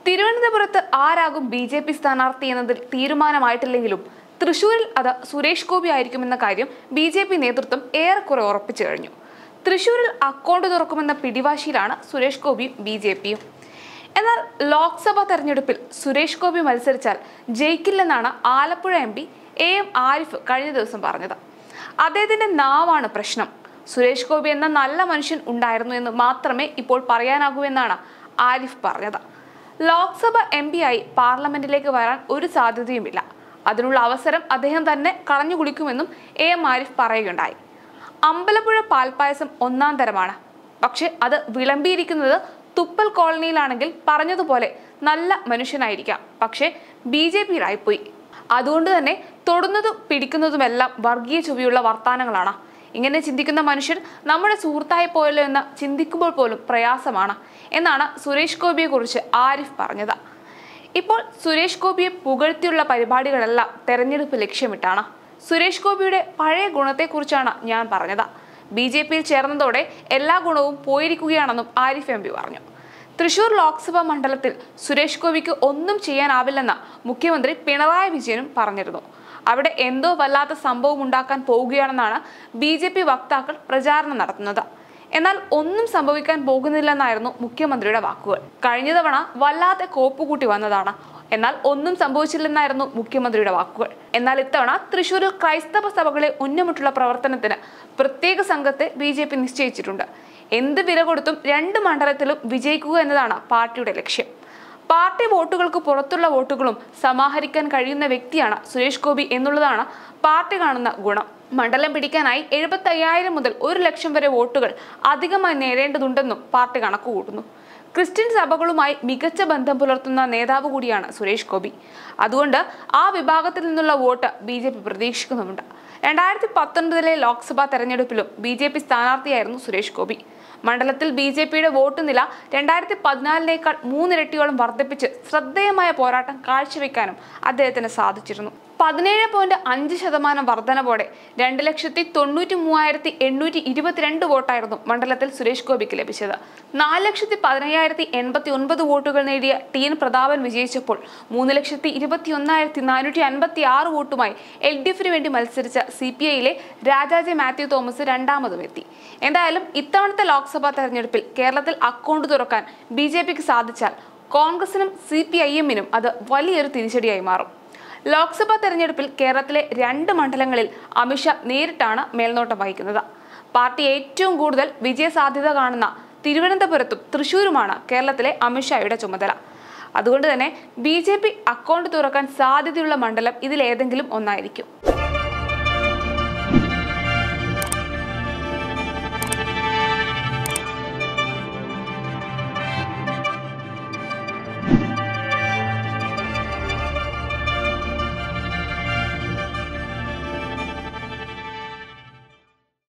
തിരുവനന്തപുരത്ത് ആരാകും B J P സ്ഥാനാർത്ഥി എന്നതിൽ തീരുമാനമായിട്ടില്ലെങ്കിലും തൃശൂരിൽ അത് സുരേഷ് ഗോപി ആയിരിക്കുമെന്ന കാര്യം ബി ജെ പി നേതൃത്വം ഏറെക്കുറെ ഉറപ്പിച്ചു കഴിഞ്ഞു തൃശൂരിൽ അക്കൗണ്ട് തുറക്കുമെന്ന പിടിവാശിയിലാണ് സുരേഷ് ഗോപിയും ബി ജെ പിയും എന്നാൽ ലോക്സഭാ തെരഞ്ഞെടുപ്പിൽ സുരേഷ് ഗോപി മത്സരിച്ചാൽ ജയിക്കില്ലെന്നാണ് Alappuzha M P A M Arif കഴിഞ്ഞ ദിവസം പറഞ്ഞത് അദ്ദേഹത്തിന്റെ നാവാണ് പ്രശ്നം സുരേഷ് ഗോപി എന്ന നല്ല മനുഷ്യൻ ഉണ്ടായിരുന്നു എന്ന് മാത്രമേ ഇപ്പോൾ പറയാനാകൂ എന്നാണ് ആരിഫ് പറഞ്ഞത് ലോക്സഭ എം പി ആയി പാർലമെന്റിലേക്ക് വരാൻ ഒരു സാധ്യതയുമില്ല അതിനുള്ള അവസരം അദ്ദേഹം തന്നെ കളഞ്ഞു കുളിക്കുമെന്നും എ എം ആരിഫ് പറയുകയുണ്ടായി അമ്പലപ്പുഴ പാൽപ്പായസം ഒന്നാം തരമാണ് പക്ഷെ അത് വിളമ്പിയിരിക്കുന്നത് തുപ്പൽ കോളനിയിലാണെങ്കിൽ പറഞ്ഞതുപോലെ നല്ല മനുഷ്യനായിരിക്കാം പക്ഷേ ബി ജെ പിയിലായിപ്പോയി അതുകൊണ്ട് തന്നെ തൊടുന്നതും പിടിക്കുന്നതുമെല്ലാം വർഗീയ ചുവയുള്ള വർത്താനങ്ങളാണ് ഇങ്ങനെ ചിന്തിക്കുന്ന മനുഷ്യർ നമ്മുടെ സുഹൃത്തായി പോയല്ലോ എന്ന് ചിന്തിക്കുമ്പോൾ പോലും പ്രയാസമാണ് എന്നാണ് സുരേഷ് ഗോപിയെ കുറിച്ച് ആരിഫ് പറഞ്ഞത് ഇപ്പോൾ സുരേഷ് ഗോപിയെ പുകഴ്ത്തിയുള്ള പരിപാടികളെല്ലാം തെരഞ്ഞെടുപ്പ് ലക്ഷ്യമിട്ടാണ് സുരേഷ് ഗോപിയുടെ പഴയ ഗുണത്തെക്കുറിച്ചാണ് ഞാൻ പറഞ്ഞത് ബി ജെ പിയിൽ ചേർന്നതോടെ എല്ലാ ഗുണവും പോയിരിക്കുകയാണെന്നും ആരിഫ് എം പി പറഞ്ഞു തൃശൂർ ലോക്സഭാ മണ്ഡലത്തിൽ സുരേഷ് ഗോപിക്ക് ഒന്നും ചെയ്യാനാവില്ലെന്ന് മുഖ്യമന്ത്രി പിണറായി വിജയനും പറഞ്ഞിരുന്നു അവിടെ എന്തോ വല്ലാത്ത സംഭവം ഉണ്ടാക്കാൻ പോവുകയാണെന്നാണ് ബി ജെ പി വക്താക്കൾ പ്രചാരണം നടത്തുന്നത് എന്നാൽ ഒന്നും സംഭവിക്കാൻ പോകുന്നില്ലെന്നായിരുന്നു മുഖ്യമന്ത്രിയുടെ വാക്കുകൾ കഴിഞ്ഞ തവണ വല്ലാതെ കോപ്പുകൂട്ടി വന്നതാണ് എന്നാൽ ഒന്നും സംഭവിച്ചില്ലെന്നായിരുന്നു മുഖ്യമന്ത്രിയുടെ വാക്കുകൾ എന്നാൽ ഇത്തവണ തൃശൂരിൽ ക്രൈസ്തവ സഭകളെ ഉന്നമിട്ടുള്ള പ്രവർത്തനത്തിന് പ്രത്യേക സംഘത്തെ ബി ജെ പി നിശ്ചയിച്ചിട്ടുണ്ട് എന്ത് വില കൊടുത്തും രണ്ട് മണ്ഡലത്തിലും വിജയിക്കുക എന്നതാണ് പാർട്ടിയുടെ ലക്ഷ്യം പാർട്ടി വോട്ടുകൾക്ക് പുറത്തുള്ള വോട്ടുകളും സമാഹരിക്കാൻ കഴിയുന്ന വ്യക്തിയാണ് സുരേഷ് ഗോപി എന്നുള്ളതാണ് പാർട്ടി കാണുന്ന ഗുണം മണ്ഡലം പിടിക്കാനായി എഴുപത്തി അയ്യായിരം മുതൽ ഒരു ലക്ഷം വരെ വോട്ടുകൾ അധികമായി നേടേണ്ടതുണ്ടെന്നും പാർട്ടി കണക്കുകൂട്ടുന്നു ക്രിസ്ത്യൻ സഭകളുമായി മികച്ച ബന്ധം പുലർത്തുന്ന നേതാവ് കൂടിയാണ് സുരേഷ് ഗോപി അതുകൊണ്ട് ആ വിഭാഗത്തിൽ നിന്നുള്ള വോട്ട് ബി ജെ പി പ്രതീക്ഷിക്കുന്നുമുണ്ട് രണ്ടായിരത്തി പത്തൊൻപതിലെ ലോക്സഭാ തെരഞ്ഞെടുപ്പിലും ബി ജെ പി സ്ഥാനാർത്ഥിയായിരുന്നു സുരേഷ് ഗോപി മണ്ഡലത്തിൽ ബി ജെ പിയുടെ വോട്ട് നില രണ്ടായിരത്തി പതിനാലിനേക്കാൾ മൂന്നിരട്ടിയോളം വർദ്ധിപ്പിച്ച് ശ്രദ്ധേയമായ പോരാട്ടം കാഴ്ചവെക്കാനും അദ്ദേഹത്തിന് സാധിച്ചിരുന്നു പതിനേഴ് പോയിന്റ് അഞ്ച് ശതമാനം വർധനവോടെ രണ്ട് ലക്ഷത്തി തൊണ്ണൂറ്റി മൂവായിരത്തി എണ്ണൂറ്റി ഇരുപത്തിരണ്ട് വോട്ടായിരുന്നു മണ്ഡലത്തിൽ സുരേഷ് ഗോപിക്ക് ലഭിച്ചത് നാല് ലക്ഷത്തി പതിനയ്യായിരത്തി എൺപത്തി ഒൻപത് വോട്ടുകൾ നേടിയ ടി എൻ പ്രതാപൻ വിജയിച്ചപ്പോൾ മൂന്ന് ലക്ഷത്തി ഇരുപത്തി ഒന്നായിരത്തി നാനൂറ്റി അൻപത്തി ആറ് വോട്ടുമായി എൽ ഡി എഫിന് വേണ്ടി മത്സരിച്ച സി പി ഐയിലെ രാജാജെ മാത്യു തോമസ് രണ്ടാമതും എത്തി എന്തായാലും ഇത്തവണത്തെ ലോക്സഭാ തെരഞ്ഞെടുപ്പിൽ കേരളത്തിൽ അക്കൗണ്ട് തുറക്കാൻ ബി ജെ പിക്ക് സാധിച്ചാൽ കോൺഗ്രസിനും സി പി ഐ എമ്മിനും അത് വലിയൊരു തിരിച്ചടിയായി മാറും ലോക്സഭാ തെരഞ്ഞെടുപ്പിൽ കേരളത്തിലെ രണ്ട് മണ്ഡലങ്ങളിൽ അമിത്ഷാ നേരിട്ടാണ് മേൽനോട്ടം വഹിക്കുന്നത് പാർട്ടി ഏറ്റവും കൂടുതൽ വിജയസാധ്യത കാണുന്ന തിരുവനന്തപുരത്തും തൃശൂരുമാണ് കേരളത്തിലെ അമിത്ഷായുടെ ചുമതല അതുകൊണ്ട് തന്നെ ബി ജെ പി അക്കൗണ്ട് തുറക്കാൻ സാധ്യതയുള്ള മണ്ഡലം ഇതിലേതെങ്കിലും ഒന്നായിരിക്കും